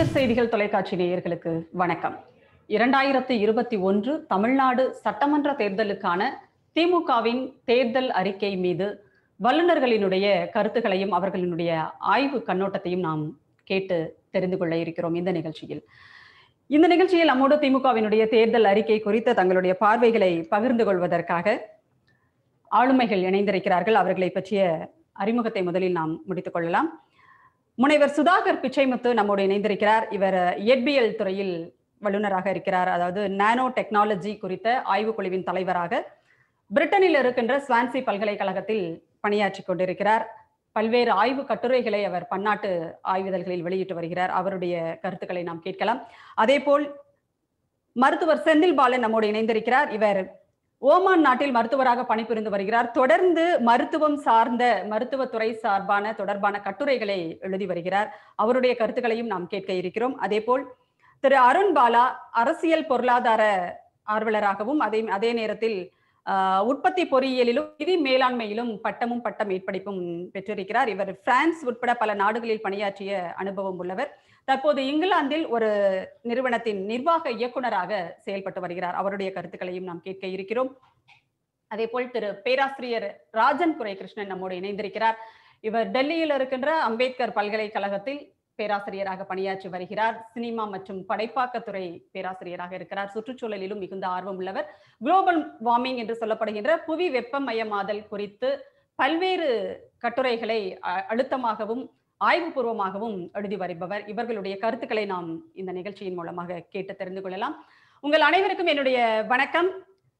தமிழ் செய்திகள் தொலைக்காட்சி நேயர்களுக்கு வணக்கம் இரண்டாயிரத்தி இருபத்தி ஒன்று தமிழ்நாடு சட்டமன்ற தேர்தலுக்கான திமுகவின் தேர்தல் அறிக்கை மீது வல்லுநர்களினுடைய கருத்துக்களையும் அவர்களினுடைய ஆய்வு கண்ணோட்டத்தையும் நாம் கேட்டு தெரிந்து கொள்ள இருக்கிறோம் இந்த நிகழ்ச்சியில் இந்த நிகழ்ச்சியில் நம்மோடு திமுகவினுடைய தேர்தல் அறிக்கை குறித்த தங்களுடைய பார்வைகளை பகிர்ந்து கொள்வதற்காக ஆளுமைகள் இணைந்திருக்கிறார்கள் அவர்களை பற்றிய அறிமுகத்தை முதலில் நாம் முடித்துக் கொள்ளலாம் முனைவர் சுதாகர் பிச்சைமுத்து நம்மோடு இணைந்திருக்கிறார் இவர் இயற்பியல் துறையில் வல்லுநராக இருக்கிறார் அதாவது நானோ டெக்னாலஜி குறித்த ஆய்வுக்குழுவின் தலைவராக பிரிட்டனில் இருக்கின்ற ஸ்வான்சி பல்கலைக்கழகத்தில் பணியாற்றி கொண்டிருக்கிறார் பல்வேறு ஆய்வு கட்டுரைகளை அவர் பன்னாட்டு ஆய்விதழ்களில் வெளியிட்டு வருகிறார் அவருடைய கருத்துக்களை நாம் கேட்கலாம் அதே போல் மருத்துவர் செந்தில் பாலன் நம்மோடு இணைந்திருக்கிறார் இவர் ஓமான் நாட்டில் மருத்துவராக பணிபுரிந்து வருகிறார் தொடர்ந்து மருத்துவம் சார்ந்த மருத்துவத்துறை சார்பான தொடர்பான கட்டுரைகளை எழுதி வருகிறார் அவருடைய கருத்துக்களையும் நாம் கேட்க இருக்கிறோம் அதே போல் திரு அருண் பாலா அரசியல் பொருளாதார ஆர்வலராகவும் அதே அதே நேரத்தில் உற்பத்தி பொறியியலிலும் நிதி மேலாண்மையிலும் பட்டமும் பட்ட மேற்படிப்பும் பெற்றிருக்கிறார் இவர் பிரான்ஸ் உட்பட பல நாடுகளில் பணியாற்றிய அனுபவம் உள்ளவர் தற்போது இங்கிலாந்தில் ஒரு நிறுவனத்தின் நிர்வாக இயக்குநராக செயல்பட்டு வருகிறார் அவருடைய கருத்துக்களையும் நாம் கேட்க இருக்கிறோம் அதே போல் திரு பேராசிரியர் ராஜன் குறை கிருஷ்ணன் நம்மோடு இணைந்திருக்கிறார் இவர் டெல்லியில் இருக்கின்ற அம்பேத்கர் பல்கலைக்கழகத்தில் பேராசிரியராக பணியாற்றி வருகிறார் சினிமா மற்றும் படைப்பாக்கத்துறை பேராசிரியராக இருக்கிறார் சுற்றுச்சூழலிலும் மிகுந்த ஆர்வம் உள்ளவர் குளோபல் வார்மிங் என்று சொல்லப்படுகின்ற புவி வெப்பமயமாதல் குறித்து பல்வேறு கட்டுரைகளை அழுத்தமாகவும் ஆய்வுபூர்வமாகவும் எழுதி வருபவர் இவர்களுடைய கருத்துக்களை நாம் இந்த நிகழ்ச்சியின் மூலமாக கேட்டு தெரிந்து கொள்ளலாம் உங்கள் அனைவருக்கும் என்னுடைய வணக்கம்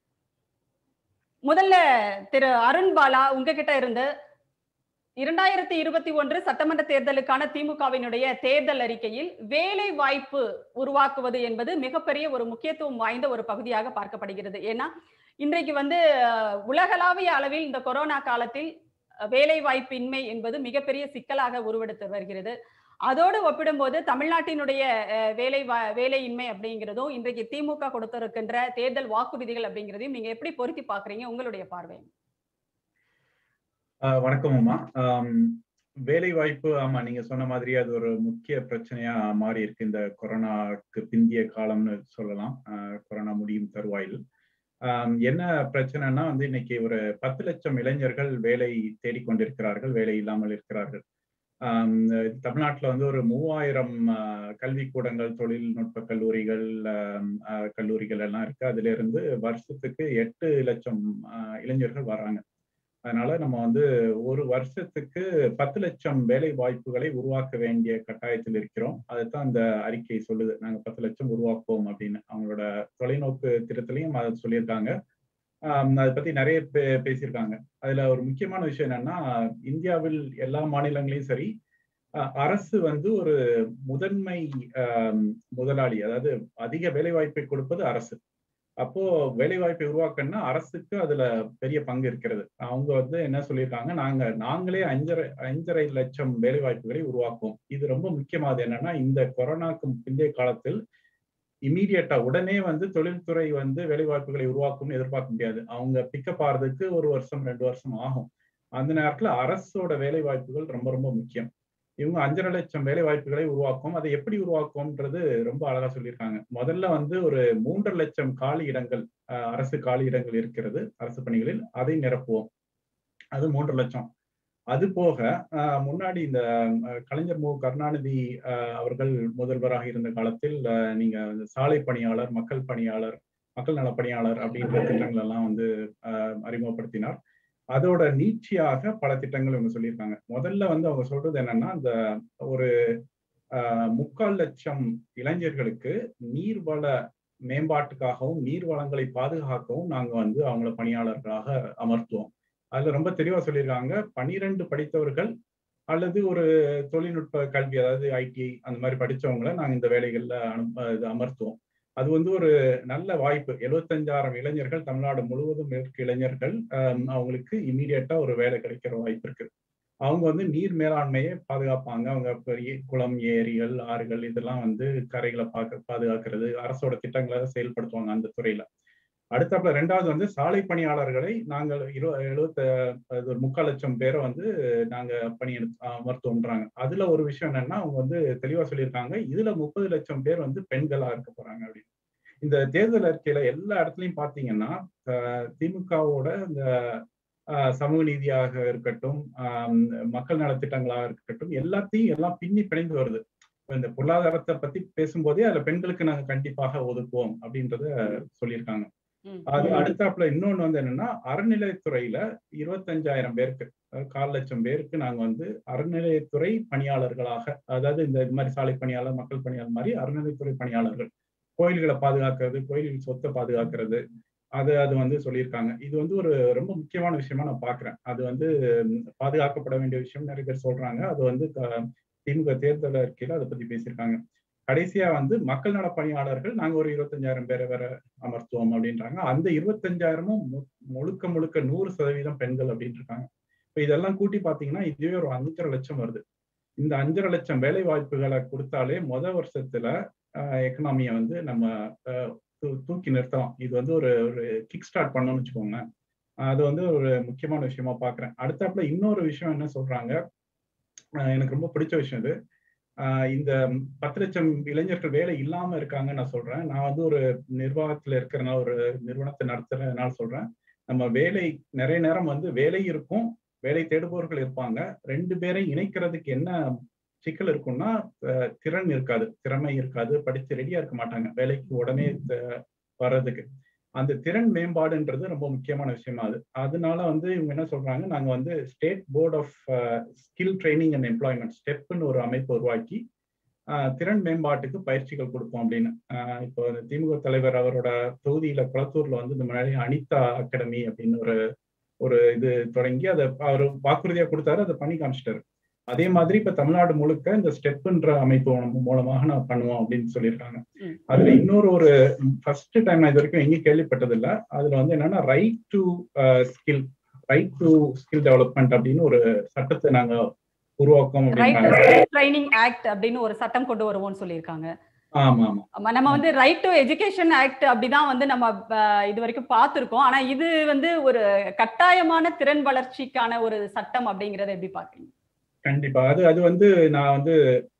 முதல்ல திரு அருண் பாலா உங்ககிட்ட இருந்து இரண்டாயிரத்தி இருபத்தி ஒன்று சட்டமன்ற தேர்தலுக்கான திமுகவினுடைய தேர்தல் அறிக்கையில் வேலை வாய்ப்பு உருவாக்குவது என்பது மிகப்பெரிய ஒரு முக்கியத்துவம் வாய்ந்த ஒரு பகுதியாக பார்க்கப்படுகிறது ஏன்னா இன்றைக்கு வந்து உலகளாவிய அளவில் இந்த கொரோனா காலத்தில் வேலை வாய்ப்பின்மை என்பது மிகப்பெரிய சிக்கலாக உருவெடுத்து வருகிறது அதோடு ஒப்பிடும்போது தமிழ்நாட்டினுடைய வேலை வேலையின்மை அப்படிங்கிறதும் இன்றைக்கு திமுக கொடுத்திருக்கின்ற தேர்தல் வாக்குறுதிகள் அப்படிங்கிறதையும் நீங்க எப்படி பொருத்தி பாக்குறீங்க உங்களுடைய பார்வை வணக்கம் அம்மா வேலை வாய்ப்பு ஆமா நீங்க சொன்ன மாதிரி அது ஒரு முக்கிய பிரச்சனையா மாறி இருக்கு இந்த கொரோனாக்கு பிந்திய காலம்னு சொல்லலாம் கொரோனா முடியும் தருவாயில் என்ன பிரச்சனைனா வந்து இன்னைக்கு ஒரு பத்து லட்சம் இளைஞர்கள் வேலை தேடிக்கொண்டிருக்கிறார்கள் வேலை இல்லாமல் இருக்கிறார்கள் தமிழ்நாட்டில் வந்து ஒரு மூவாயிரம் கல்விக்கூடங்கள் தொழில்நுட்ப கல்லூரிகள் கல்லூரிகள் எல்லாம் இருக்கு அதுல இருந்து வருஷத்துக்கு எட்டு லட்சம் இளைஞர்கள் வராங்க அதனால நம்ம வந்து ஒரு வருஷத்துக்கு பத்து லட்சம் வேலை வாய்ப்புகளை உருவாக்க வேண்டிய கட்டாயத்தில் இருக்கிறோம் அதுதான் அந்த அறிக்கை சொல்லுது நாங்க பத்து லட்சம் உருவாக்குவோம் அப்படின்னு அவங்களோட தொலைநோக்கு திட்டத்திலையும் அதை சொல்லியிருக்காங்க அதை பத்தி நிறைய பே பேசியிருக்காங்க அதுல ஒரு முக்கியமான விஷயம் என்னன்னா இந்தியாவில் எல்லா மாநிலங்களையும் சரி அரசு வந்து ஒரு முதன்மை முதலாளி அதாவது அதிக வேலை வாய்ப்பை கொடுப்பது அரசு அப்போ வேலை வாய்ப்பை உருவாக்கணும்னா அரசுக்கு அதுல பெரிய பங்கு இருக்கிறது அவங்க வந்து என்ன சொல்லியிருக்காங்க நாங்க நாங்களே அஞ்சரை அஞ்சரை லட்சம் வேலை வாய்ப்புகளை உருவாக்குவோம் இது ரொம்ப முக்கியமானது என்னன்னா இந்த கொரோனாக்கு பிந்தைய காலத்தில் இமீடியட்டா உடனே வந்து தொழில்துறை வந்து வேலை வாய்ப்புகளை உருவாக்கும்னு எதிர்பார்க்க முடியாது அவங்க பிக்கப் ஆறதுக்கு ஒரு வருஷம் ரெண்டு வருஷம் ஆகும் அந்த நேரத்துல அரசோட வேலை வாய்ப்புகள் ரொம்ப ரொம்ப முக்கியம் இவங்க அஞ்சரை லட்சம் வேலை வாய்ப்புகளை உருவாக்கும் அதை எப்படி உருவாக்கும்ன்றது ரொம்ப அழகா சொல்லியிருக்காங்க முதல்ல வந்து ஒரு மூன்றரை லட்சம் காலி இடங்கள் அரசு காலி இடங்கள் இருக்கிறது அரசு பணிகளில் அதை நிரப்புவோம் அது மூன்று லட்சம் அது போக முன்னாடி இந்த கலைஞர் மு கருணாநிதி அவர்கள் முதல்வராக இருந்த காலத்தில் நீங்க சாலை பணியாளர் மக்கள் பணியாளர் மக்கள் நல பணியாளர் அப்படின்ற திட்டங்கள் எல்லாம் வந்து அறிமுகப்படுத்தினார் அதோட நீட்சியாக பல திட்டங்கள் இவங்க சொல்லியிருக்காங்க முதல்ல வந்து அவங்க சொல்றது என்னன்னா இந்த ஒரு முக்கால் லட்சம் இளைஞர்களுக்கு நீர்வள மேம்பாட்டுக்காகவும் நீர் வளங்களை பாதுகாக்கவும் நாங்க வந்து அவங்கள பணியாளர்களாக அமர்த்துவோம் அதுல ரொம்ப தெளிவா சொல்லியிருக்காங்க பனிரெண்டு படித்தவர்கள் அல்லது ஒரு தொழில்நுட்ப கல்வி அதாவது ஐடிஐ அந்த மாதிரி படிச்சவங்கள நாங்க இந்த வேலைகள்ல அனு அமர்த்துவோம் அது வந்து ஒரு நல்ல வாய்ப்பு எழுபத்தஞ்சாயிரம் இளைஞர்கள் தமிழ்நாடு முழுவதும் இருக்க இளைஞர்கள் அவங்களுக்கு இமீடியட்டா ஒரு வேலை கிடைக்கிற வாய்ப்பு இருக்கு அவங்க வந்து நீர் மேலாண்மையை பாதுகாப்பாங்க அவங்க பெரிய குளம் ஏரிகள் ஆறுகள் இதெல்லாம் வந்து கரைகளை பார்க்க பாதுகாக்கிறது அரசோட திட்டங்களை செயல்படுத்துவாங்க அந்த துறையில அடுத்தாப்புல ரெண்டாவது வந்து சாலை பணியாளர்களை நாங்கள் இரு எழுபத்த அது ஒரு முக்கால் லட்சம் பேரை வந்து நாங்க பணி மருத்துவம்ன்றாங்க அதுல ஒரு விஷயம் என்னன்னா அவங்க வந்து தெளிவா சொல்லியிருக்காங்க இதுல முப்பது லட்சம் பேர் வந்து பெண்களா இருக்க போறாங்க அப்படின்னு இந்த தேர்தல் அறிக்கையில எல்லா இடத்துலயும் பாத்தீங்கன்னா திமுகவோட இந்த சமூக நீதியாக இருக்கட்டும் மக்கள் நலத்திட்டங்களாக இருக்கட்டும் எல்லாத்தையும் எல்லாம் பின்னி பிணைந்து வருது இந்த பொருளாதாரத்தை பத்தி பேசும்போதே அதுல பெண்களுக்கு நாங்க கண்டிப்பாக ஒதுக்குவோம் அப்படின்றத சொல்லியிருக்காங்க அது அடுத்தாப்புல இன்னொன்னு வந்து என்னன்னா அறநிலையத்துறையில இருபத்தஞ்சாயிரம் பேருக்கு கால் லட்சம் பேருக்கு நாங்க வந்து அறநிலையத்துறை பணியாளர்களாக அதாவது இந்த இது மாதிரி சாலை பணியாளர் மக்கள் பணியாளர் மாதிரி அறநிலையத்துறை பணியாளர்கள் கோயில்களை பாதுகாக்கிறது கோயில்கள் சொத்தை பாதுகாக்கிறது அது அது வந்து சொல்லியிருக்காங்க இது வந்து ஒரு ரொம்ப முக்கியமான விஷயமா நான் பாக்குறேன் அது வந்து பாதுகாக்கப்பட வேண்டிய விஷயம் நிறைய பேர் சொல்றாங்க அது வந்து திமுக தேர்தல் அறிக்கையில அதை பத்தி பேசியிருக்காங்க கடைசியா வந்து மக்கள் நல பணியாளர்கள் நாங்க ஒரு இருபத்தஞ்சாயிரம் பேரை வேற அமர்த்துவோம் அப்படின்றாங்க அந்த இருபத்தஞ்சாயிரமும் முழுக்க முழுக்க நூறு சதவீதம் பெண்கள் அப்படின்னு இருக்காங்க இப்ப இதெல்லாம் கூட்டி பாத்தீங்கன்னா இதுவே ஒரு அஞ்சரை லட்சம் வருது இந்த அஞ்சரை லட்சம் வேலை வாய்ப்புகளை கொடுத்தாலே முத வருஷத்துல எக்கனாமியை வந்து நம்ம தூக்கி நிறுத்தலாம் இது வந்து ஒரு ஒரு கிக் ஸ்டார்ட் பண்ணணும்னு வச்சுக்கோங்க அது வந்து ஒரு முக்கியமான விஷயமா பாக்குறேன் அடுத்தாப்புல இன்னொரு விஷயம் என்ன சொல்றாங்க எனக்கு ரொம்ப பிடிச்ச விஷயம் இது இந்த பத்து லட்சம் இளைஞர்கள் வேலை இல்லாம இருக்காங்க நான் சொல்றேன் நான் வந்து ஒரு நிர்வாகத்துல இருக்கிறனால ஒரு நிறுவனத்தை நடத்துறதுனால சொல்றேன் நம்ம வேலை நிறைய நேரம் வந்து வேலை இருக்கும் வேலை தேடுபவர்கள் இருப்பாங்க ரெண்டு பேரையும் இணைக்கிறதுக்கு என்ன சிக்கல் இருக்கும்னா திறன் இருக்காது திறமை இருக்காது படிச்சு ரெடியா இருக்க மாட்டாங்க வேலைக்கு உடனே வர்றதுக்கு அந்த திறன் மேம்பாடுன்றது ரொம்ப முக்கியமான விஷயமா அது அதனால வந்து இவங்க என்ன சொல்றாங்க நாங்க வந்து state board of skill training and employment ஸ்டெப்னு ஒரு அமைப்பு உருவாக்கி திறன் மேம்பாட்டுக்கு பயிற்சிகள் கொடுப்போம் அப்படின்னு இப்போ திமுக தலைவர் அவரோட தொகுதியில குளத்தூர்ல வந்து இந்த மாதிரி அனிதா அகாடமி அப்படின்னு ஒரு ஒரு இது தொடங்கி அதை அவர் வாக்குறுதியா கொடுத்தாரு அதை பண்ணி காமிச்சிட்டாரு அதே மாதிரி இப்ப தமிழ்நாடு முழுக்க இந்த ஸ்டெப்ன்ற அமைப்பு மூலமாக நான் பண்ணுவோம் அப்படின்னு சொல்லியிருக்காங்க அதுல இன்னொரு ஒரு ஃபர்ஸ்ட் டைம் நான் இது வரைக்கும் எங்கேயும் கேள்விப்பட்டது இல்ல அதுல வந்து என்னன்னா right to skill right to skill development அப்படின்னு ஒரு சட்டத்தை நாங்க உருவாக்கம் ட்ரைனிங் ஆக்ட் அப்படின்னு ஒரு சட்டம் கொண்டு வருவோம்னு சொல்லியிருக்காங்க ஆமா ஆமா நம்ம வந்து ரைட் டு எஜுகேஷன் ஆக்ட் அப்படிதான் வந்து நம்ம இது வரைக்கும் பார்த்திருக்கோம் ஆனா இது வந்து ஒரு கட்டாயமான திறன் வளர்ச்சிக்கான ஒரு சட்டம் அப்படிங்கறத எப்படி பாக்குறீங்க கண்டிப்பா அது அது வந்து நான் வந்து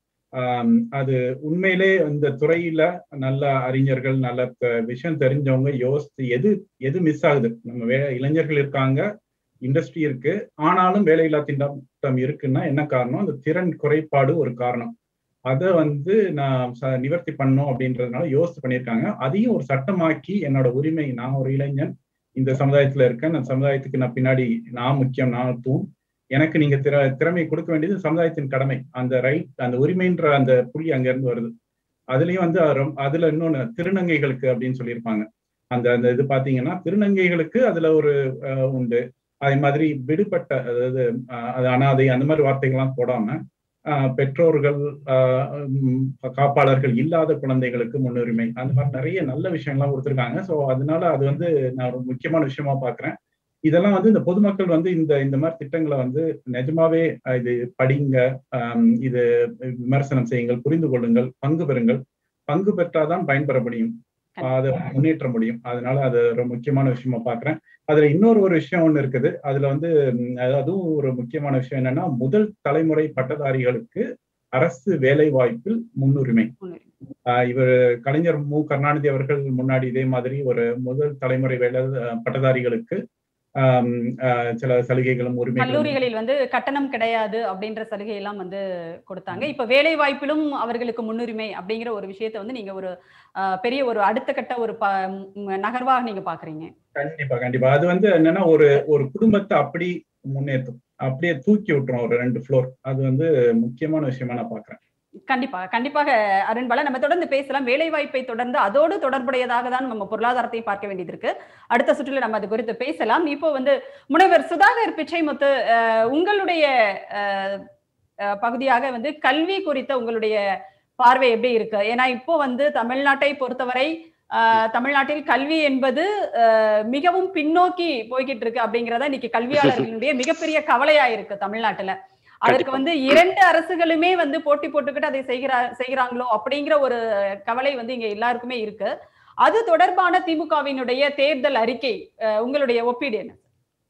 அது உண்மையிலே இந்த துறையில நல்ல அறிஞர்கள் நல்ல விஷயம் தெரிஞ்சவங்க யோசித்து எது எது மிஸ் ஆகுது நம்ம வே இளைஞர்கள் இருக்காங்க இண்டஸ்ட்ரி இருக்கு ஆனாலும் வேலையில்லா திண்டாட்டம் இருக்குன்னா என்ன காரணம் அந்த திறன் குறைபாடு ஒரு காரணம் அதை வந்து நான் நிவர்த்தி பண்ணும் அப்படின்றதுனால யோசித்து பண்ணியிருக்காங்க அதையும் ஒரு சட்டமாக்கி என்னோட உரிமை நான் ஒரு இளைஞன் இந்த சமுதாயத்துல இருக்கேன் அந்த சமுதாயத்துக்கு நான் பின்னாடி நான் முக்கியம் நான் தூண் எனக்கு நீங்க திற திறமை கொடுக்க வேண்டியது சமுதாயத்தின் கடமை அந்த ரைட் அந்த உரிமைன்ற அந்த புள்ளி அங்க இருந்து வருது அதுலயும் வந்து அதுல இன்னொன்னு திருநங்கைகளுக்கு அப்படின்னு சொல்லியிருப்பாங்க அந்த அந்த இது பாத்தீங்கன்னா திருநங்கைகளுக்கு அதுல ஒரு உண்டு அதே மாதிரி விடுபட்ட அதாவது அது அனாதை அந்த மாதிரி வார்த்தைகள்லாம் போடாம பெற்றோர்கள் காப்பாளர்கள் இல்லாத குழந்தைகளுக்கு முன்னுரிமை அந்த மாதிரி நிறைய நல்ல விஷயங்கள்லாம் கொடுத்துருக்காங்க ஸோ அதனால அது வந்து நான் ஒரு முக்கியமான விஷயமா பாக்குறேன் இதெல்லாம் வந்து இந்த பொதுமக்கள் வந்து இந்த இந்த மாதிரி திட்டங்களை வந்து நிஜமாவே இது படிங்க இது விமர்சனம் செய்யுங்கள் புரிந்து கொள்ளுங்கள் பங்கு பெறுங்கள் பங்கு பெற்றாதான் பயன்பெற முடியும் அதை முன்னேற்ற முடியும் அதனால அது ஒரு முக்கியமான விஷயமா பாக்குறேன் அதுல இன்னொரு ஒரு விஷயம் ஒண்ணு இருக்குது அதுல வந்து அதுவும் ஒரு முக்கியமான விஷயம் என்னன்னா முதல் தலைமுறை பட்டதாரிகளுக்கு அரசு வேலை வாய்ப்பில் முன்னுரிமை இவர் கலைஞர் மு கருணாநிதி அவர்கள் முன்னாடி இதே மாதிரி ஒரு முதல் தலைமுறை வேலை பட்டதாரிகளுக்கு சில சலுகைகளும் உரிமை கல்லூரிகளில் வந்து கட்டணம் கிடையாது அப்படின்ற சலுகை எல்லாம் வந்து கொடுத்தாங்க இப்ப வேலை வாய்ப்பிலும் அவர்களுக்கு முன்னுரிமை அப்படிங்கிற ஒரு விஷயத்த வந்து நீங்க ஒரு பெரிய ஒரு அடுத்த கட்ட ஒரு நகர்வாக நீங்க பாக்குறீங்க கண்டிப்பா கண்டிப்பா அது வந்து என்னன்னா ஒரு ஒரு குடும்பத்தை அப்படி முன்னேற்றும் அப்படியே தூக்கி விட்டுரும் ஒரு ரெண்டு ஃப்ளோர் அது வந்து முக்கியமான விஷயமா நான் பாக்குறேன் கண்டிப்பா கண்டிப்பாக அருண்பாலா நம்ம தொடர்ந்து பேசலாம் வேலை வாய்ப்பை தொடர்ந்து அதோடு தொடர்புடையதாக தான் நம்ம பொருளாதாரத்தை பார்க்க வேண்டியது இருக்கு அடுத்த சுற்றுல நம்ம அது குறித்து பேசலாம் இப்போ வந்து முனைவர் சுதாகர் பிச்சைமுத்து உங்களுடைய பகுதியாக வந்து கல்வி குறித்த உங்களுடைய பார்வை எப்படி இருக்கு ஏன்னா இப்போ வந்து தமிழ்நாட்டை பொறுத்தவரை தமிழ்நாட்டில் கல்வி என்பது மிகவும் பின்னோக்கி போய்கிட்டு இருக்கு அப்படிங்கிறத இன்னைக்கு கல்வியாளர்களுடைய மிகப்பெரிய கவலையா இருக்கு தமிழ்நாட்டுல அதற்கு வந்து இரண்டு அரசுகளுமே வந்து போட்டி போட்டுக்கிட்டு அதை செய்கிறா செய்கிறாங்களோ அப்படிங்கிற ஒரு கவலை வந்து இங்க எல்லாருக்குமே இருக்கு அது தொடர்பான திமுகவினுடைய தேர்தல் அறிக்கை அஹ், உங்களுடைய ஒப்பீடு என்ன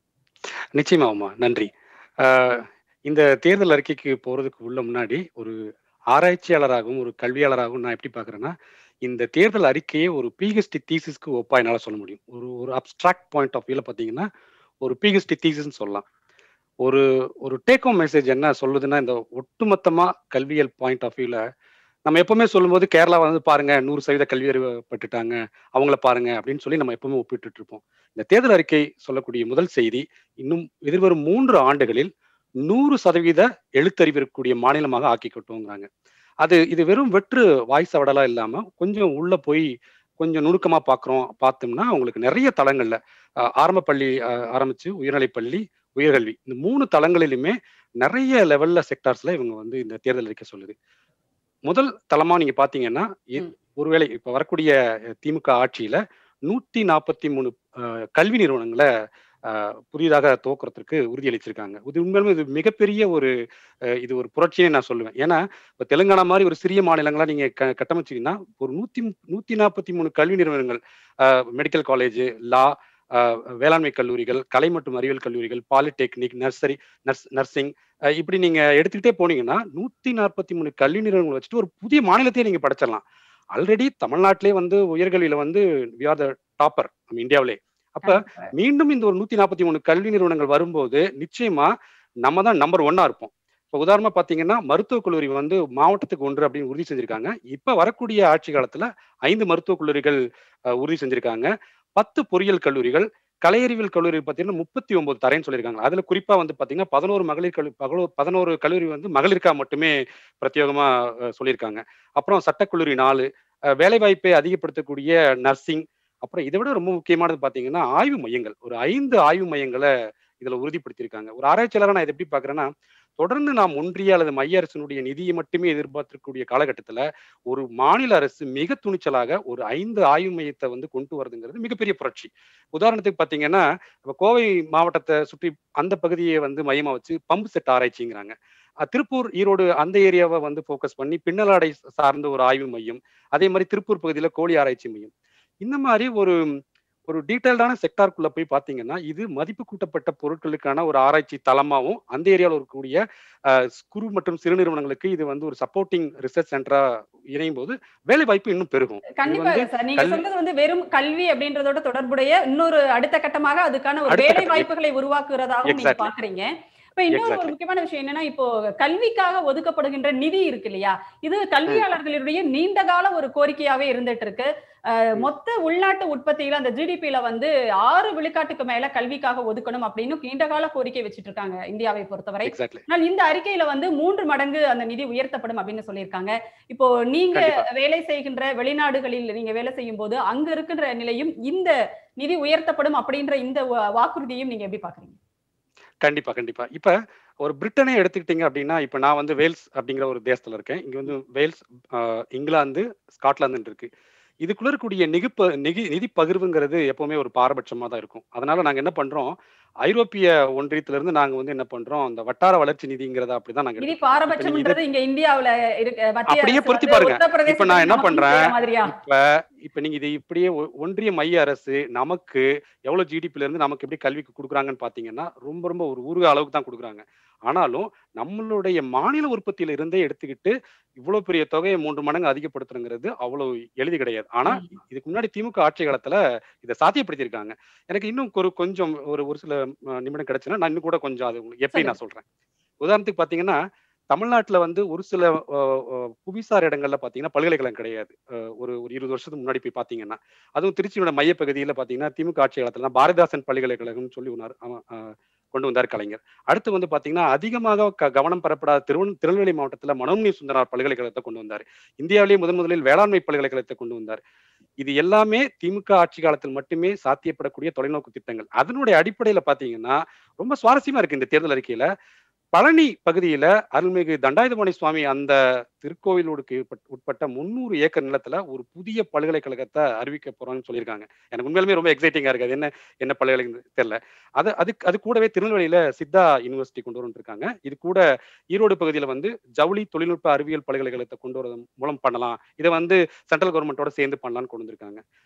நிச்சயமாமா நன்றி ஆஹ் இந்த தேர்தல் அறிக்கைக்கு போறதுக்கு உள்ள முன்னாடி ஒரு ஆராய்ச்சியாளராகவும் ஒரு கல்வியாளராகவும் நான் எப்படி பார்க்கறேன்னா இந்த தேர்தல் அறிக்கையை ஒரு பிஹெச்டி தீசிஸ்க்கு ஒப்பா என்னால் சொல்ல முடியும் ஒரு ஒரு அப்ட்ராக்ட் பாயிண்ட் ஆஃப் வியூல பார்த்தீங்கன்னா ஒரு பிஹெச்டி தீசிஸ்ன்னு சொல்லலாம் ஒரு ஒரு டேக் ஹோம் மெசேஜ் என்ன சொல்லுதுன்னா இந்த ஒட்டுமொத்தமா கல்வியல் பாயிண்ட் ஆஃப் வியூல நம்ம எப்பவுமே சொல்லும்போது கேரளா வந்து பாருங்க நூறு சதவீத கல்வி அறிவு பட்டுட்டாங்க அவங்கள பாருங்க அப்படின்னு சொல்லி நம்ம எப்பவுமே ஒப்பிட்டு இருப்போம் இந்த தேர்தல் அறிக்கை சொல்லக்கூடிய முதல் செய்தி இன்னும் எதிர்வரும் மூன்று ஆண்டுகளில் நூறு சதவீத எழுத்தறிவு இருக்கக்கூடிய மாநிலமாக ஆக்கி கட்டுவோங்கிறாங்க அது இது வெறும் வெற்று வாய்ஸ் அவடலா இல்லாம கொஞ்சம் உள்ள போய் கொஞ்சம் நுணுக்கமா பார்க்குறோம் பார்த்தோம்னா உங்களுக்கு நிறைய தளங்கள்ல அஹ், ஆரம்ப பள்ளி அஹ், ஆரம்பிச்சு உயர்நிலைப் பள்ளி உயர்கல்வி இந்த மூணு தளங்களிலுமே நிறைய லெவல்ல செக்டார்ஸ்ல இவங்க வந்து இந்த தேர்தல் அறிக்கை சொல்லுது முதல் தளமா நீங்க பாத்தீங்கன்னா இ- ம். ஒருவேளை இப்ப வரக்கூடிய அஹ், திமுக ஆட்சியில நூத்தி நாற்பத்தி மூணு அஹ், கல்வி நிறுவனங்களை அஹ், புதிதாக துவக்கிறதுக்கு உறுதியளிச்சிருக்காங்க இது உண்மையிலுமே இது மிகப்பெரிய ஒரு அஹ், இது ஒரு புரட்சியை நான் சொல்லுவேன் ஏன்னா இப்ப தெலுங்கானா மாதிரி ஒரு சிறிய மாநிலங்களா நீங்க க கட்டமைச்சீங்கன்னா ஒரு நூத்தி நூத்தி நாற்பத்தி மூணு கல்வி நிறுவனங்கள் மெடிக்கல் காலேஜ் லா வேளாண்மை கல்லூரிகள் கலை மற்றும் அறிவியல் கல்லூரிகள் polytechnic nursery nurse nursing ah இப்படி நீங்க எடுத்துக்கிட்டே போனீங்கன்னா நூத்தி நாற்பத்தி மூணு கல்வி நிறுவனங்கள் வச்சுட்டு ஒரு புதிய மாநிலத்தையே நீங்க படைச்சிடலாம் ஆல்ரெடி தமிழ்நாட்டிலே வந்து உயர்கல்வியில வந்து வி ஆர் த டாப்பர் நம்ம இந்தியாவிலே அப்ப மீண்டும் இந்த ஒரு நூத்தி நாற்பத்தி மூணு கல்வி நிறுவனங்கள் வரும்போது நிச்சயமா நம்ம தான் நம்பர் ஒன்னா இருப்போம் இப்போ உதாரணமா பாத்தீங்கன்னா மருத்துவக் கல்லூரி வந்து மாவட்டத்துக்கு ஒன்று அப்படின்னு உறுதி செஞ்சிருக்காங்க இப்ப வரக்கூடிய ஆட்சி காலத்துல ஐந்து மருத்துவக் கல்லூரிகள் அஹ், உறுதி செஞ்சிருக்காங்க பத்து பொறியியல் கல்லூரிகள் கலையறிவியல் கல்லூரி பார்த்தீங்கன்னா முப்பத்தி ஒன்பது தரேன்னு சொல்லியிருக்காங்க அதுல குறிப்பா வந்து பாத்தீங்கன்னா பதினோரு மகளிர் கல்லூரி பகலோ- பதினோரு கல்லூரி வந்து மகளிருக்கா மட்டுமே பிரத்யேகமா அஹ், சொல்லியிருக்காங்க அப்புறம் சட்டக்கல்லூரி நாலு அஹ், வேலைவாய்ப்பை அதிகப்படுத்தக்கூடிய நர்சிங் அப்புறம் இதை விட ரொம்ப முக்கியமானது பாத்தீங்கன்னா ஆய்வு மையங்கள் ஒரு ஐந்து ஆய்வு மையங்களை இதுல உறுதிப்படுத்தியிருக்காங்க ஒரு ஆராய்ச்சியாளராக நான் இதை எப்படி பாக்குறேன்னா தொடர்ந்து நாம் ஒன்றிய அல்லது மைய அரசினுடைய நிதியை மட்டுமே எதிர்பார்க்கக்கூடிய காலகட்டத்துல ஒரு மாநில அரசு மிக துணிச்சலாக ஒரு ஐந்து ஆய்வு மையத்தை வந்து கொண்டு வரதுங்கிறது மிகப்பெரிய புரட்சி உதாரணத்துக்கு பாத்தீங்கன்னா இப்ப கோவை மாவட்டத்தை சுற்றி அந்த பகுதியை வந்து மையமா வச்சு பம்பு செட் ஆராய்ச்சிங்கிறாங்க அஹ் திருப்பூர் ஈரோடு அந்த ஏரியாவை வந்து ஃபோக்கஸ் பண்ணி பின்னலாடை சார்ந்த ஒரு ஆய்வு மையம் அதே மாதிரி திருப்பூர் பகுதியில கோழி ஆராய்ச்சி மையம் இந்த மாதிரி ஒரு ஒரு டீட்டெயில்டான செக்டாருக்குள்ள போய் பாத்தீங்கன்னா இது மதிப்பு கூட்டப்பட்ட பொருட்களுக்கான ஒரு ஆராய்ச்சி தளமாவும் அந்த ஏரியாவில் இருக்கக்கூடிய அஹ், குறு மற்றும் சிறு நிறுவனங்களுக்கு இது வந்து ஒரு சப்போர்ட்டிங் ரிசர்ச் சென்டரா இணையும் போது வேலை வாய்ப்பு இன்னும் பெருகும் இது கண்டிப்பா வந்து சார் நீங்க கல்வி- சொல்றது வந்து வெறும் கல்வி அப்படின்றதோட தொடர்புடைய இன்னொரு அடுத்த கட்டமாக அதுக்கான ஒரு அடுத்த வேலை கட்டம். வாய்ப்புகளை உருவாக்குறதாகவும் நீங்க Exactly. பாக்குறீங்க இப்ப இன்னொரு ஒரு Exactly. முக்கியமான விஷயம் என்னன்னா இப்போ கல்விக்காக ஒதுக்கப்படுகின்ற நிதி இருக்கு இல்லையா இது கல்வியாளர்களுடைய நீண்ட கால ஒரு கோரிக்கையாவே இருந்துட்டு இருக்கு அஹ், ம். மொத்த உள்நாட்டு உற்பத்தியில அந்த ஜிடிபில வந்து ஆறு விழுக்காட்டுக்கு மேல கல்விக்காக ஒதுக்கணும் அப்படின்னு நீண்ட கால கோரிக்கை வச்சிட்டு இருக்காங்க இந்தியாவை பொறுத்தவரை எக்ஸாக்ட்லி ஆனால் இந்த அறிக்கையில வந்து மூன்று மடங்கு அந்த நிதி உயர்த்தப்படும் அப்படின்னு சொல்லியிருக்காங்க இப்போ நீங்க கண்டிப்பா. வேலை செய்கின்ற வெளிநாடுகளில் நீங்க வேலை செய்யும் போது அங்க இருக்கின்ற நிலையும் இந்த நிதி உயர்த்தப்படும் அப்படின்ற இந்த வா- வாக்குறுதியையும் நீங்க எப்படி பாக்குறீங்க கண்டிப்பா கண்டிப்பா இப்ப ஒரு பிரிட்டனை எடுத்துக்கிட்டீங்க அப்படின்னா இப்ப நான் வந்து வேல்ஸ் அப்படிங்கிற ஒரு தேசத்துல இருக்கேன் இங்க வந்து வேல்ஸ் ஆஹ், இங்கிலாந்து ஸ்காட்லாந்து இருக்கு இதுக்குள்ள இருக்கக்கூடிய நிகுப்ப நிதி நிதி பகிர்வுங்கிறது எப்பவுமே ஒரு பாரபட்சமா தான் இருக்கும் அதனால நாங்க என்ன பண்றோம் ஐரோப்பிய ஒன்றியத்துல இருந்து நாங்க வந்து என்ன பண்றோம் அந்த வட்டார வளர்ச்சி நிதிங்கிறத அப்படிதான் நாங்க நிதி எடுத்துக்கிறோம். இப்ப நீங்க பாரபட்சம்ன்றது இங்க இந்தியாவுல இருக்க மத்திய அப்படியே அரசு பொருத்தி வந்து பாருங்க. உத்தரப்பிரதேச இப்ப நான் என்ன நமக்கு பண்றேன்? செய்யற மாதிரியா இப்ப இப்ப நீங்க இது இப்படியே ஒ- ஒன்றிய மைய அரசு நமக்கு எவ்வளவு ஜிடிபில இருந்து நமக்கு எப்படி கல்விக்கு கொடுக்குறாங்கன்னு பாத்தீங்கன்னா ரொம்ப ரொம்ப ஒரு ஊருக அளவுக்கு தான் கொடுக்குறாங்க ஆனாலும் நம்மளுடைய மாநில உற்பத்தியில இருந்தே எடுத்துக்கிட்டு இவ்வளவு பெரிய தொகையை மூன்று மடங்கு அதிகப்படுத்துறங்கிறது அவ்வளவு எளிது கிடையாது ஆனா ம். இதுக்கு முன்னாடி திமுக ஆட்சி காலத்துல இதை சாத்தியப்படுத்தியிருக்காங்க எனக்கு இன்னும் ஒரு கொஞ்சம் ஒரு ஒரு சில அஹ், நிமிடம் கிடைச்சுன்னா நான் இன்னும் கூட கொஞ்சம் அது உங்களுக்கு எப்படி நான் சொல்றேன் உதாரணத்துக்கு பாத்தீங்கன்னா தமிழ்நாட்டுல வந்து ஒரு சில அஹ், அஹ், புவிசார் இடங்கள்ல பாத்தீங்கன்னா பல்கலைக்கழகம் கிடையாது அஹ், ஒரு ஒரு இருபது வருஷத்துக்கு முன்னாடி போய் பாத்தீங்கன்னா அதுவும் திருச்சியோட மையப்பகுதியில பாத்தீங்கன்னா திமுக ஆட்சி காலத்துல பாரதிதாசன் பல்கலைக்கழகம்னு சொல்லி ஒன்று அவ- அஹ், கொண்டு வந்தார் கலைஞர் அடுத்து வந்து பாத்தீங்கன்னா அதிகமாக க- கவனம் பெறப்படாத திருவன் திருநெல்வேலி மாவட்டத்துல மனோன்மணி சுந்தரார் பல்கலைக்கழகத்தை கொண்டு வந்தார் இந்தியாவிலேயே முதன் முதலில் வேளாண்மை பல்கலைக்கழகத்தை கொண்டு வந்தார் இது எல்லாமே திமுக ஆட்சி காலத்தில் மட்டுமே சாத்தியப்படக்கூடிய தொலைநோக்கு திட்டங்கள் அதனுடைய அடிப்படையில பாத்தீங்கன்னா ரொம்ப சுவாரஸ்யமா இருக்கு இந்த தேர்தல் அறிக்கையில பழனி பகுதியில அருள்மிகு தண்டாயுதபாணி சுவாமி அந்த திருக்கோவிலோடுக்கு உட்பட்ட- உட்பட்ட முந்நூறு ஏக்கர் நிலத்துல ஒரு புதிய பல்கலைக்கழகத்தை அறிவிக்க போறோம்னு சொல்லியிருக்காங்க எனக்கு உண்மையிலுமே ரொம்ப எக்ஸைட்டிங்கா இருக்கு அது என்ன என்ன பல்கலைக்கழகம் தெரியல அது அது அது கூடவே திருநெல்வேலியில சித்தா யூனிவர்சிட்டி கொண்டு வரணும் இருக்காங்க இது கூட ஈரோடு பகுதியில வந்து ஜவுளி தொழில்நுட்ப அறிவியல் பல்கலைக்கழகத்தை கொண்டு வரதன் மூலம் பண்ணலாம் இதை வந்து சென்ட்ரல் கவர்மெண்ட்டோட சேர்ந்து பண்ணலாம்னு கொண்டு வந்திருக்காங்க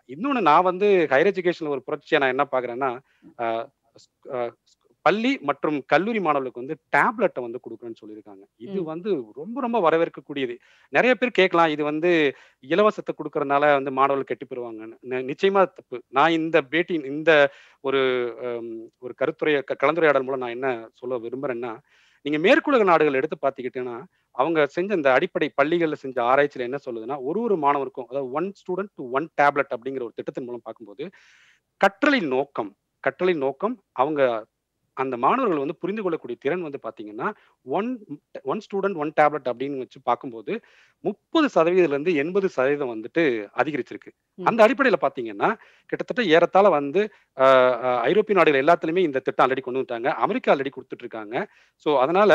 இன்னொன்னு நான் வந்து ஹையர் எஜுகேஷன்ல ஒரு புரட்சியா நான் என்ன பாக்குறேன்னா ஆஹ் ஸ்- ஆஹ் பள்ளி மற்றும் கல்லூரி மாணவர்களுக்கு வந்து டேப்லெட்டை வந்து கொடுக்குறேன்னு சொல்லியிருக்காங்க இது ம். வந்து ரொம்ப ரொம்ப வரவேற்கக்கூடியது நிறைய பேர் கேட்கலாம் இது வந்து இலவசத்தை கொடுக்கறதுனால வந்து மாணவர்கள் கெட்டு போயிருவாங்கன்னு நி- நிச்சயமா தப்பு நான் இந்த பேட்டி இந்த ஒரு ஹம், ஒரு கருத்துரைய க- கலந்துரையாடல் மூலம் நான் என்ன சொல்ல விரும்புறேன்னா நீங்க மேற்குலக நாடுகள் எடுத்து பார்த்துக்கிட்டீங்கன்னா அவங்க செஞ்ச இந்த அடிப்படை பள்ளிகள்ல செஞ்ச ஆராய்ச்சியில என்ன சொல்லுதுன்னா ஒரு ஒரு மாணவருக்கும் அதாவது one student to one tablet அப்படிங்கிற ஒரு திட்டத்தின் மூலம் பார்க்கும்போது கற்றலின் நோக்கம் கற்றலின் நோக்கம் அவங்க அந்த மாணவர்கள் வந்து புரிந்து கொள்ளக்கூடிய திறன் வந்து பாத்தீங்கன்னா one one student one tablet அப்படின்னு வச்சு பார்க்கும்போது முப்பது சதவீதத்துல இருந்து எண்பது சதவீதம் வந்துட்டு அதிகரிச்சிருக்கு ம். அந்த அடிப்படையில பாத்தீங்கன்னா கிட்டத்தட்ட ஏறத்தாழ வந்து ஆஹ், ஆஹ், ஐரோப்பிய நாடுகள் எல்லாத்துலயுமே இந்த திட்டம் ஆல்ரெடி கொண்டு வந்துட்டாங்க அமெரிக்கா ஆல்ரெடி கொடுத்துட்டு இருக்காங்க ஸோ அதனால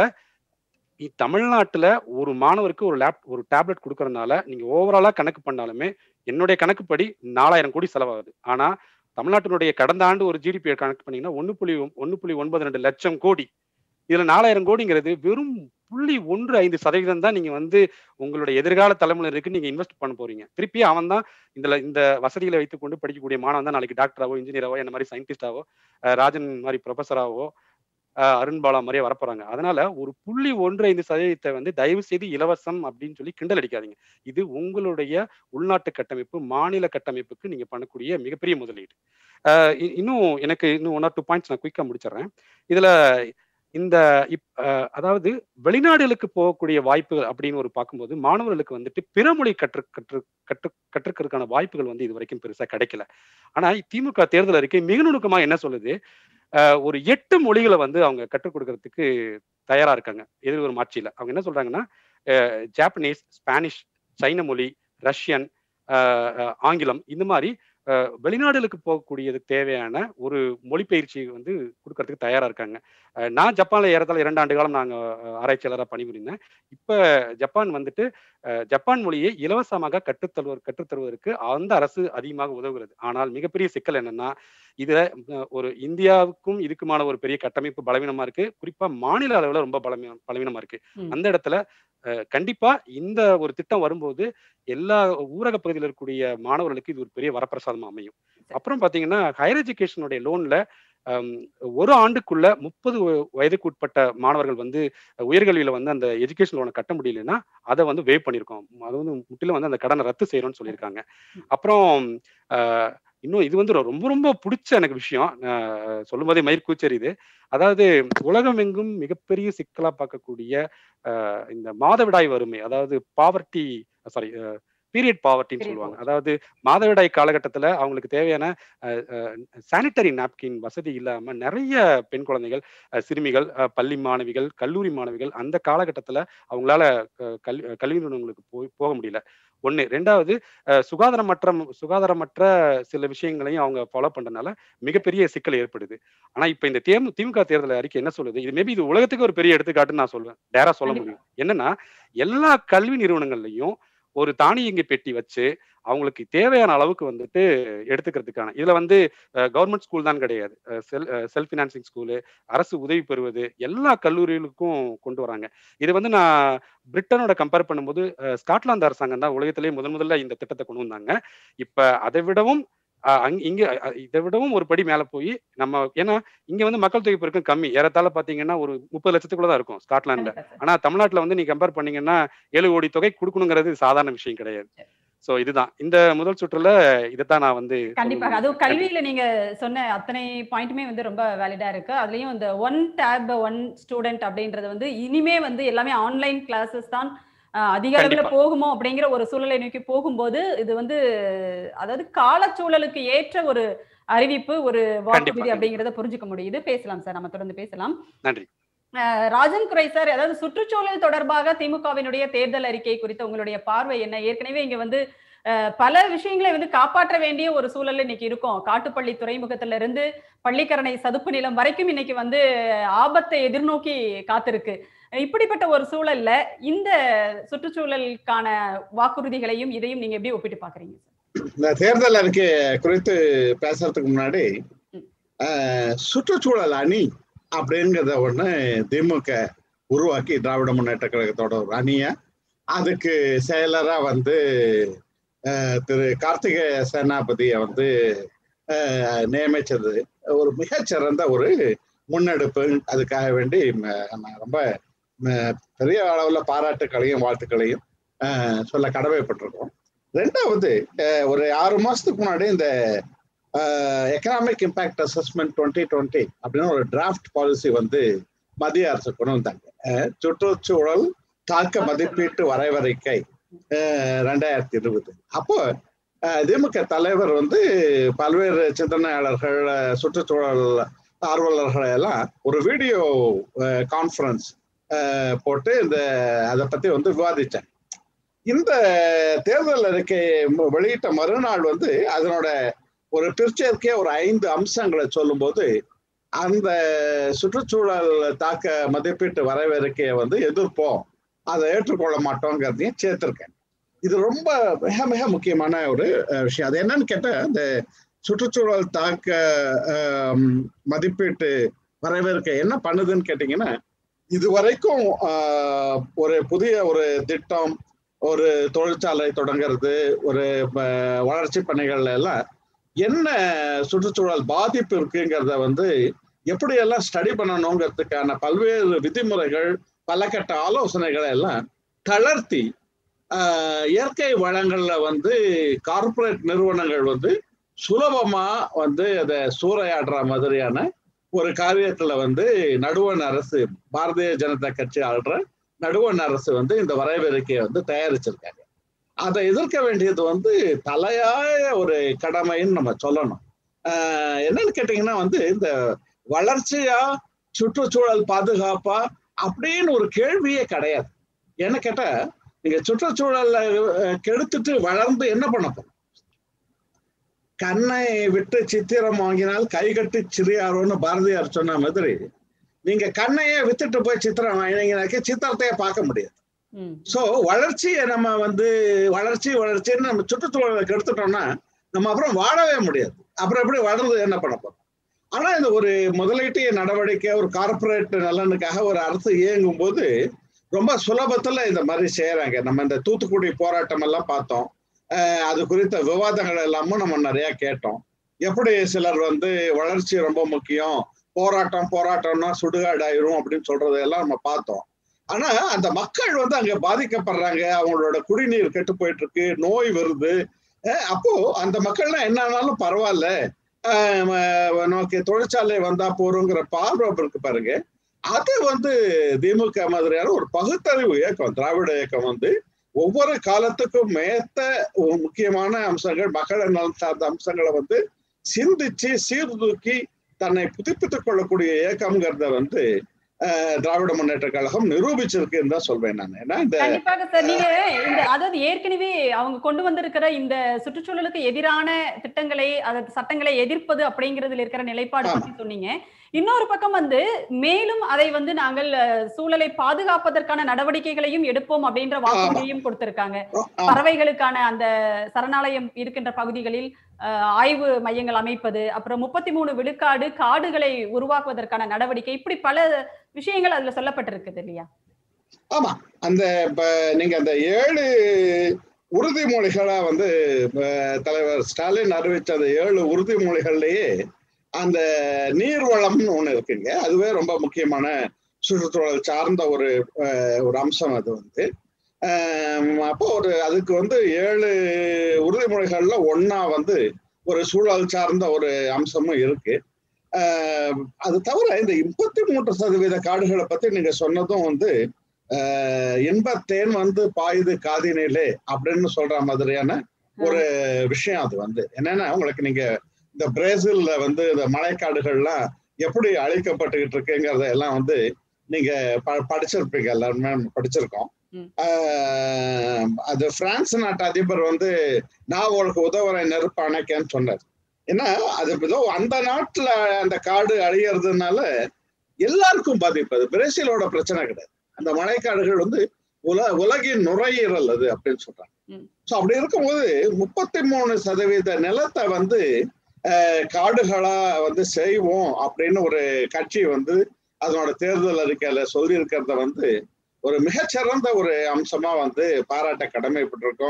இ- தமிழ்நாட்டுல ஒரு மாணவருக்கு ஒரு லேப் ஒரு டேப்லெட் கொடுக்கறதுனால நீங்க ஓவராலா கணக்கு பண்ணாலுமே என்னுடைய கணக்குப்படி நாலாயிரம் கோடி செலவாகுது ஆனா தமிழ்நாட்டினுடைய கடந்த ஆண்டு ஒரு ஜிடிபி கணக்கு பண்ணீங்கன்னா ஒன்னு புள்ளி ஒன்னு புள்ளி ஒன்பது ரெண்டு லட்சம் கோடி இதுல நாலாயிரம் கோடிங்கிறது வெறும் புள்ளி ஒன்று ஐந்து சதவீதம் தான் நீங்க வந்து உங்களுடைய எதிர்கால தலைமுறைக்கு நீங்க இன்வெஸ்ட் பண்ண போறீங்க திருப்பி அவன் தான் இந்த இந்த வசதிகளை வைத்துக் கொண்டு படிக்கக்கூடிய மாணவன் தான் நாளைக்கு டாக்டராவோ இன்ஜினியராவோ என்ன மாதிரி சயின்டிஸ்டாவோ ராஜன் மாதிரி ப்ரொஃபஸராவோ அருண் பாலா மாதிரியே வரப்போறாங்க அதனால ஒரு புள்ளி ஒன்று ஐந்து சதவீதத்தை வந்து தயவு செய்து இலவசம் அப்படின்னு சொல்லி கிண்டல் அடிக்காதீங்க இது உங்களுடைய உள்நாட்டு கட்டமைப்பு மாநில கட்டமைப்புக்கு நீங்க பண்ணக்கூடிய மிகப்பெரிய முதலீடு அஹ் இ- இன்னும் எனக்கு இன்னும் ஒன் ஆர் டூ பாயிண்ட்ஸ் நான் குயிக்கா முடிச்சிடுறேன் இதுல இந்த இப் அஹ் அதாவது வெளிநாடுகளுக்கு போகக்கூடிய வாய்ப்புகள் அப்படின்னு ஒரு பார்க்கும்போது மாணவர்களுக்கு வந்துட்டு பிற மொழி கற்று கற்று கற்று கற்றுக்கிறதுக்கான வாய்ப்புகள் வந்து இது வரைக்கும் பெருசா கிடைக்கல ஆனா திமுக தேர்தல் அறிக்கை மிக நுணுக்கமா என்ன சொல்லுது அஹ் ஒரு எட்டு மொழிகளை வந்து அவங்க கற்றுக் கொடுக்கறதுக்கு தயாரா இருக்காங்க எதிர்வரும் ஆட்சியில அவங்க என்ன சொல்றாங்கன்னா அஹ் ஜாப்பனீஸ் ஸ்பானிஷ் சைன மொழி ரஷ்யன் அஹ் அஹ் ஆங்கிலம் இந்த மாதிரி அஹ் வெளிநாடுகளுக்கு போகக்கூடியதுக்கு தேவையான ஒரு மொழிப்பயிற்சி வந்து கொடுக்கறதுக்கு தயாரா இருக்காங்க அஹ் நான் ஜப்பான்ல ஏறத்தாழ இரண்டு ஆண்டு காலம் நாங்க அஹ், ஆராய்ச்சியாளரா பணிபுரிந்தேன் இப்ப ஜப்பான் வந்துட்டு அஹ், ஜப்பான் மொழியை இலவசமாக கற்றுத்தருவர் கற்றுத்தருவதற்கு அந்த அரசு அதிகமாக உதவுகிறது ஆனால் மிகப்பெரிய சிக்கல் என்னன்னா இதுல அஹ், ஒரு இந்தியாவுக்கும் இதுக்குமான ஒரு பெரிய கட்டமைப்பு பலவீனமா இருக்கு குறிப்பா மாநில அளவுல ரொம்ப பலவீனம் பலவீனமா இருக்கு ம். அந்த இடத்துல அஹ், கண்டிப்பா இந்த ஒரு திட்டம் வரும்போது எல்லா ஊரக பகுதியில் இருக்கக்கூடிய மாணவர்களுக்கு இது ஒரு பெரிய வரப்பிரசாதமா அமையும் அப்புறம் பாத்தீங்கன்னா ஹையர் எஜுகேஷனுடைய லோன்ல ஒரு ஆண்டுக்குள்ள முப்பது வயதுக்கு உட்பட்ட மாணவர்கள் வந்து உயர்கல்வியில வந்து அந்த எஜுகேஷன் லோனை கட்ட முடியலன்னா அதை வந்து வேவ் பண்ணியிருக்கோம் அது வந்து முற்றிலும் வந்து அந்த கடனை ரத்து செய்யறோம்னு சொல்லியிருக்காங்க அப்புறம் அஹ், இன்னும் இது வந்து ரொம்ப ரொம்ப பிடிச்ச எனக்கு விஷயம் அஹ், சொல்லும் போதே மயிர் கூச்சரியுது அதாவது உலகம் எங்கும் மிகப்பெரிய சிக்கலா பார்க்கக்கூடிய அஹ், இந்த மாதவிடாய் வறுமை அதாவது பாவர்ட்டி சாரி பீரியட் பாவர்ட்டின்னு Period சொல்லுவாங்க அதாவது மாதவிடாய் காலகட்டத்துல அவங்களுக்கு தேவையான சானிட்டரி நாப்கின் வசதி இல்லாம நிறைய பெண் குழந்தைகள் அஹ், சிறுமிகள் அஹ், பள்ளி மாணவிகள் கல்லூரி மாணவிகள் அந்த காலகட்டத்துல அவங்களால அஹ், கல்வி அஹ், கல்வி நிறுவனங்களுக்கு போய் போக முடியல ஒண்ணு ரெண்டாவது அஹ், சுகாதாரமற்ற சுகாதாரமற்ற சில விஷயங்களையும் அவங்க ஃபாலோ பண்றதுனால மிகப்பெரிய சிக்கல் ஏற்படுது ஆனா இப்ப இந்த தேமு திமுக தேர்தல் அறிக்கை என்ன சொல்லுது இது மேபி இது உலகத்துக்கு ஒரு பெரிய எடுத்துக்காட்டுன்னு நான் சொல்லுவேன் டேரா சொல்ல கண்டிப்பா. முடியும் என்னன்னா எல்லா கல்வி நிறுவனங்கள்லயும் ஒரு தானியங்கி பெட்டி வச்சு அவங்களுக்கு தேவையான அளவுக்கு வந்துட்டு எடுத்துக்கிறதுக்கான இதுல வந்து கவர்மெண்ட் ஸ்கூல் தான் கிடையாது செல் செல்ஃப் ஃபினான்சிங் ஸ்கூலு அரசு உதவி பெறுவது எல்லா கல்லூரிகளுக்கும் கொண்டு வராங்க இது வந்து நான் பிரிட்டனோட கம்பேர் பண்ணும்போது அஹ், ஸ்காட்லாந்து அரசாங்கம் தான் உலகத்திலேயே முதன் முதல்ல இந்த திட்டத்தை கொண்டு வந்தாங்க இப்ப அதை விடவும் அஹ், அங்க இங்க அஹ், இதை விடவும் ஒரு படி மேல போய் நம்ம ஏன்னா இங்க வந்து மக்கள் தொகை பெருக்கம் கம்மி ஏறத்தாழ பாத்தீங்கன்னா ஒரு முப்பது லட்சத்துக்குள்ள தான் இருக்கும் ஸ்காட்லாந்துல கண்டிப்பா சார். ஆனா தமிழ்நாட்டுல வந்து நீ கம்பேர் பண்ணீங்கன்னா ஏழு கோடி தொகை கொடுக்கணுங்கிறது சாதாரண விஷயம் கிடையாது சோ இதுதான் இந்த முதல் சுற்றுல இதைத்தான் நான் வந்து கண்டிப்பாக சொல்லணும்னு அதுவும் நினைக்கிறேன். கல்வியில நீங்க சொன்ன அத்தனை பாயிண்ட்டுமே வந்து ரொம்ப வேலிடா இருக்கு அதுலயும் இந்த ஒன் டேப் ஒன் ஸ்டூடெண்ட் அப்படின்றது வந்து இனிமே வந்து எல்லாமே ஆன்லைன் கிளாஸஸ் தான் அஹ், அதிக அளவுல கண்டிப்பா. போகுமோ அப்படிங்கிற ஒரு சூழலை நோக்கி போகும்போது இது வந்து அதாவது காலச்சூழலுக்கு ஏற்ற ஒரு அறிவிப்பு ஒரு வாக்குறுதி கண்டிப்பா. அப்படிங்கறத புரிஞ்சுக்க முடியுது பேசலாம் சார் நம்ம தொடர்ந்து பேசலாம் நன்றி அஹ், ராஜன் குறை சார் அதாவது சுற்றுச்சூழல் தொடர்பாக திமுகவினுடைய தேர்தல் அறிக்கை குறித்த உங்களுடைய பார்வை என்ன ஏற்கனவே இங்க வந்து அஹ், பல விஷயங்களை வந்து காப்பாற்ற வேண்டிய ஒரு சூழல் இன்னைக்கு இருக்கும் காட்டுப்பள்ளி துறைமுகத்துல இருந்து பள்ளிக்கரணை சதுப்பு நிலம் வரைக்கும் இன்னைக்கு வந்து ஆபத்தை எதிர்நோக்கி காத்திருக்கு இப்படிப்பட்ட ஒரு சூழல்ல இந்த சுற்றுச்சூழலுக்கான வாக்குறுதிகளையும் இதையும் நீங்க எப்படி ஒப்பிட்டு பாக்குறீங்க சார் இந்த தேர்தல் அறிக்கை குறித்து பேசுறதுக்கு முன்னாடி ம். அஹ், சுற்றுச்சூழல் அணி அப்படிங்கிறத ஒண்ணு திமுக உருவாக்கி திராவிட முன்னேற்ற கழகத்தோட ஒரு அணிய அதுக்கு செயலரா வந்து அஹ், திரு கார்த்திகே சேனாபதியை வந்து அஹ், நியமிச்சது ஒரு மிகச்சிறந்த ஒரு முன்னெடுப்பு அதுக்காக வேண்டி ம- நான் ரொம்ப ம- பெரிய அளவுல பாராட்டுக்களையும் வாழ்த்துக்களையும் அஹ், சொல்ல கடமைப்பட்டிருக்கோம் ரெண்டாவது அஹ், ஒரு ஆறு மாசத்துக்கு முன்னாடி இந்த economic impact assessment twenty twenty அப்படின்னு ஒரு டிராஃப்ட் பாலிசி வந்து மத்திய அரசு கொண்டு வந்தாங்க அஹ், சுற்றுச்சூழல் தாக்க மதிப்பீட்டு வரைவறிக்கை அஹ், ரெண்டாயிரத்தி இருபது அப்போ அஹ், திமுக தலைவர் வந்து பல்வேறு சிந்தனையாளர்கள் அஹ், சுற்றுச்சூழல் ஆர்வலர்களை எல்லாம் ஒரு வீடியோ கான்ஃபரன்ஸ் போட்டு இந்த அதை பத்தி வந்து விவாதிச்சாங்க இந்த தேர்தல் அறிக்கை ம- வெளியிட்ட மறுநாள் வந்து அதனோட ஒரு பிற்சேர்க்கே ஒரு ஐந்து அம்சங்களை சொல்லும்போது அந்த சுற்றுச்சூழல் தாக்க மதிப்பீட்டு வரைவறிக்கையை வந்து எதிர்ப்போம் அதை ஏற்றுக்கொள்ள மாட்டோங்கிறதையும் சேர்த்திருக்கேன் இது ரொம்ப மிக மிக முக்கியமான ஒரு அஹ், விஷயம் அது என்னன்னு கேட்டா இந்த சுற்றுச்சூழல் தாக்க ஆம், மதிப்பீட்டு வரவேற்க என்ன பண்ணுதுன்னு கேட்டீங்கன்னா இது வரைக்கும் ஆஹ், ஒரு புதிய ஒரு திட்டம் ஒரு தொழிற்சாலை தொடங்குறது ஒரு ஆஹ், வளர்ச்சி பணிகள்ல எல்லாம் என்ன சுற்றுச்சூழல் பாதிப்பு இருக்குங்கிறத வந்து எப்படியெல்லாம் ஸ்டடி பண்ணணுங்கிறதுக்கான பல்வேறு விதிமுறைகள் பல கட்ட ஆலோசனைகளை எல்லாம் தளர்த்தி ஆஹ், இயற்கை வளங்கள்ல வந்து கார்ப்பரேட் நிறுவனங்கள் வந்து சுலபமா வந்து அதை சூறையாடுற மாதிரியான ஒரு காரியத்துல வந்து நடுவண் அரசு பாரதிய ஜனதா கட்சி ஆள்ற நடுவண் அரசு வந்து இந்த வரைவறிக்கையை வந்து தயாரிச்சிருக்காங்க அதை எதிர்க்க வேண்டியது வந்து தலையாய ஒரு கடமைன்னு நம்ம சொல்லணும் ஆஹ் என்னன்னு கேட்டீங்கன்னா வந்து இந்த வளர்ச்சியா சுற்றுச்சூழல் பாதுகாப்பா அப்படின்னு ஒரு கேள்வியே கிடையாது என்ன கேட்டா நீங்க சுற்றுச்சூழலை அஹ், கெடுத்துட்டு வளர்ந்து என்ன பண்ண போறோம் கண்ணை விட்டு சித்திரம் வாங்கினால் கை கட்டி சிறியாரோன்னு பாரதியார் சொன்ன மாதிரி நீங்க கண்ணையே வித்துட்டு போய் சித்திரம் வாங்கினீங்கனாக்க சித்திரத்தையே பார்க்க முடியாது ம் சோ வளர்ச்சியை நம்ம வந்து வளர்ச்சி வளர்ச்சின்னு நம்ம சுற்றுச்சூழலை கெடுத்துட்டோம்னா நம்ம அப்புறம் வாழவே முடியாது அப்புறம் எப்படி வளர்ந்து என்ன பண்ண போறோம் ஆனா இந்த ஒரு முதலீட்டு நடவடிக்கை ஒரு கார்ப்பரேட் நலனுக்காக ஒரு அரசு இயங்கும் போது ரொம்ப சுலபத்துல இந்த மாதிரி செய்யறாங்க நம்ம இந்த தூத்துக்குடி போராட்டம் எல்லாம் பார்த்தோம் அஹ் அது குறித்த விவாதங்கள் எல்லாமும் நம்ம நிறைய கேட்டோம் எப்படி சிலர் வந்து வளர்ச்சி ரொம்ப முக்கியம் போராட்டம் போராட்டம்னா சுடுகாடாயிரும் அப்படின்னு சொல்றதையெல்லாம் நம்ம பார்த்தோம் ஆனா அந்த மக்கள் வந்து அங்க பாதிக்கப்படுறாங்க அவங்களோட குடிநீர் கெட்டு போயிட்டு இருக்கு நோய் வருது அஹ் அப்போ அந்த மக்கள்லாம் என்ன ஆனாலும் பரவாயில்ல அஹ் ம- நமக்கு தொழிற்சாலை வந்தா போறோங்கிற பார்வை இருக்கு பாருங்க அது வந்து திமுக மாதிரியான ஒரு பகுத்தறிவு இயக்கம் திராவிட இயக்கம் வந்து ஒவ்வொரு காலத்துக்கும் மேத்த ஒரு முக்கியமான அம்சங்கள் மக்கள் நலன் சார்ந்த அம்சங்களை வந்து சிந்திச்சு சீர்தூக்கி தன்னை புதுப்பித்துக் கொள்ளக்கூடிய இயக்கம்ங்கிறத வந்து அஹ், திராவிட முன்னேற்ற கழகம் நிரூபிச்சிருக்குன்னு தான் சொல்வேன் நான் ஏன்னா இந்த கண்டிப்பாக சார் நீங்க இந்த அதாவது ஏற்கனவே அவங்க கொண்டு வந்திருக்கிற இந்த சுற்றுச்சூழலுக்கு எதிரான திட்டங்களை அதாவது சட்டங்களை எதிர்ப்பது அப்படிங்கிறதுல இருக்கிற நிலைப்பாடு ஆமா. பத்தி சொன்னீங்க இன்னொரு பக்கம் வந்து மேலும் அதை வந்து நாங்கள் அஹ், சூழலை பாதுகாப்பதற்கான நடவடிக்கைகளையும் எடுப்போம் அப்படின்ற வாக்குறுதியும் கொடுத்திருக்காங்க ஆமா. பறவைகளுக்கான அந்த சரணாலயம் இருக்கின்ற பகுதிகளில் அஹ், ஆய்வு மையங்கள் அமைப்பது அப்புறம் முப்பத்தி மூணு விழுக்காடு காடுகளை உருவாக்குவதற்கான நடவடிக்கை இப்படி பல விஷயங்கள் அதுல சொல்லப்பட்டிருக்குது இல்லையா ஆமா அந்த இப்ப நீங்க அந்த ஏழு உறுதிமொழிகளா வந்து அஹ், தலைவர் ஸ்டாலின் அறிவிச்ச அந்த ஏழு உறுதிமொழிகள்லயே அந்த நீர்வளம்னு ஒண்ணு இருக்குங்க அதுவே ரொம்ப முக்கியமான சுற்றுச்சூழல் சார்ந்த ஒரு அஹ், ஒரு அம்சம் அது வந்து ஆம், அப்போ ஒரு அதுக்கு வந்து ஏழு உறுதிமொழிகள்ல ஒண்ணா வந்து ஒரு சூழல் சார்ந்த ஒரு அம்சமும் இருக்கு ஆஹ், அது தவிர இந்த முப்பத்தி மூன்று சதவீத காடுகளை பத்தி நீங்க சொன்னதும் வந்து ஆஹ், இன்பத்தேன் வந்து பாயுது காதினிலே அப்படின்னு சொல்ற மாதிரியான ஒரு விஷயம் அது வந்து என்னன்னா உங்களுக்கு நீங்க இந்த பிரேசில்ல வந்து இந்த மழைக்காடுகள்லாம் எப்படி அழிக்கப்பட்டுக்கிட்டு இருக்குங்கிறத எல்லாம் வந்து நீங்க ப- படிச்சிருப்பீங்க எல்லாருமே நம்ம படிச்சிருக்கோம் ம். ஆஹ், அது பிரான்ஸ் நாட்டு அதிபர் வந்து நான் உங்களுக்கு உதவுறேன் நெருப்பு அணைக்கேன்னு சொன்னார் ஏன்னா அது ஏதோ அந்த நாட்டுல அந்த காடு அழியறதுனால எல்லாருக்கும் பாதிப்பு அது பிரேசிலோட பிரச்சனை கிடையாது அந்த மழைக்காடுகள் வந்து உல உலகின் நுரையீரல் அது அப்படின்னு சொல்றாங்க ம். ஸோ அப்படி இருக்கும்போது முப்பத்தி மூணு சதவீத நிலத்தை வந்து அஹ், காடுகளா வந்து செய்வோம் அப்படின்னு ஒரு கட்சி வந்து அதனோட தேர்தல் அறிக்கையில சொல்லி இருக்கிறத வந்து ஒரு மிகச்சிறந்த ஒரு அம்சமா வந்து பாராட்ட கடமைப்பட்டிருக்கோம்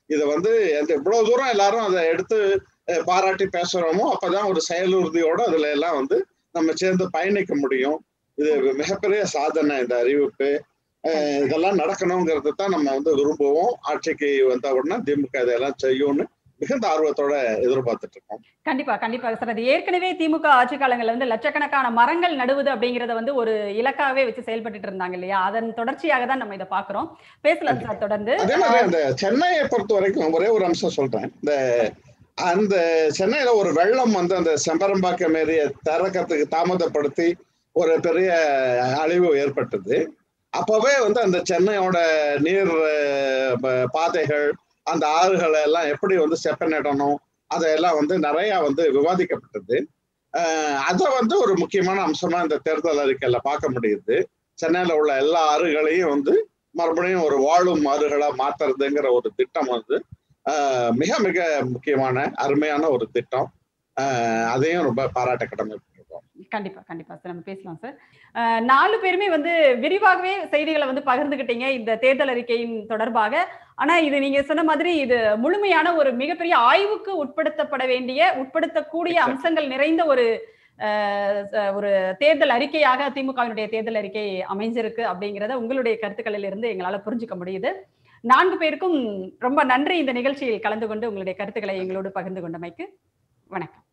இதை வந்து எந்த இவ்வளவு தூரம் எல்லாரும் அதை எடுத்து அஹ், பாராட்டி பேசுறோமோ அப்பதான் ஒரு செயலுறுதியோட அதுல எல்லாம் வந்து நம்ம சேர்ந்து பயணிக்க முடியும் இது மிகப்பெரிய சாதனை இந்த அறிவிப்பு அஹ், இதெல்லாம் நடக்கணுங்கிறது தான் நம்ம வந்து விரும்புவோம் ஆட்சிக்கு வந்த உடனே திமுக இதெல்லாம் செய்யும்னு மிகுந்த ஆர்வத்தோட எதிர்பார்த்துட்டு இருக்கோம் கண்டிப்பா கண்டிப்பா சார் அது ஏற்கனவே திமுக ஆட்சி காலங்கள்ல வந்து லட்சக்கணக்கான மரங்கள் நடுவது அப்படிங்கறத வந்து ஒரு இலக்காவே வச்சு செயல்பட்டு இருந்தாங்க இல்லையா அதன் தொடர்ச்சியாக தான் நம்ம இதை பாக்குறோம் பேசலாம் சார் தொடர்ந்து அதே மாதிரி அந்த சென்னையை பொறுத்த வரைக்கும் ஒரே ஒரு அம்சம் சொல்றேன் இந்த அந்த சென்னையில ஒரு வெள்ளம் வந்து அந்த செம்பரம்பாக்கம் ஏரிய திறக்கிறதுக்கு தாமதப்படுத்தி ஒரு பெரிய அழிவு ஏற்பட்டது அப்பவே வந்து அந்த சென்னையோட நீர் அஹ், ப- பாதைகள் அந்த ஆறுகளை எல்லாம் எப்படி வந்து செப்பனிடணும் அதையெல்லாம் வந்து நிறைய வந்து விவாதிக்கப்பட்டது அஹ், அதை வந்து ஒரு முக்கியமான அம்சமா இந்த தேர்தல் அறிக்கையில பார்க்க முடியுது சென்னையில உள்ள எல்லா ஆறுகளையும் வந்து மறுபடியும் ஒரு வாழும் ஆறுகளா மாத்துறதுங்கிற ஒரு திட்டம் வந்து ஆஹ், மிக மிக முக்கியமான அருமையான ஒரு திட்டம் ஆஹ், அதையும் ரொம்ப பாராட்ட கடமைப்பட்டிருக்கோம் கண்டிப்பா கண்டிப்பா சார் நம்ம பேசலாம் சார் அஹ், நாலு பேருமே வந்து விரிவாகவே செய்திகளை வந்து பகிர்ந்துகிட்டீங்க இந்த தேர்தல் அறிக்கையின் தொடர்பாக ஆனா இது நீங்க சொன்ன மாதிரி இது முழுமையான ஒரு மிகப்பெரிய ஆய்வுக்கு உட்படுத்தப்பட வேண்டிய உட்படுத்தக்கூடிய Exactly. அம்சங்கள் நிறைந்த ஒரு அஹ், ச- ஒரு தேர்தல் அறிக்கையாக திமுகவினுடைய தேர்தல் அறிக்கை அமைஞ்சிருக்கு அப்படிங்கறத உங்களுடைய கருத்துக்களில் இருந்து எங்களால புரிஞ்சுக்க முடியுது நான்கு பேருக்கும் ரொம்ப நன்றி இந்த நிகழ்ச்சியில் கலந்து கொண்டு உங்களுடைய கருத்துக்களை எங்களோடு பகிர்ந்து கொண்டமைக்கு வணக்கம்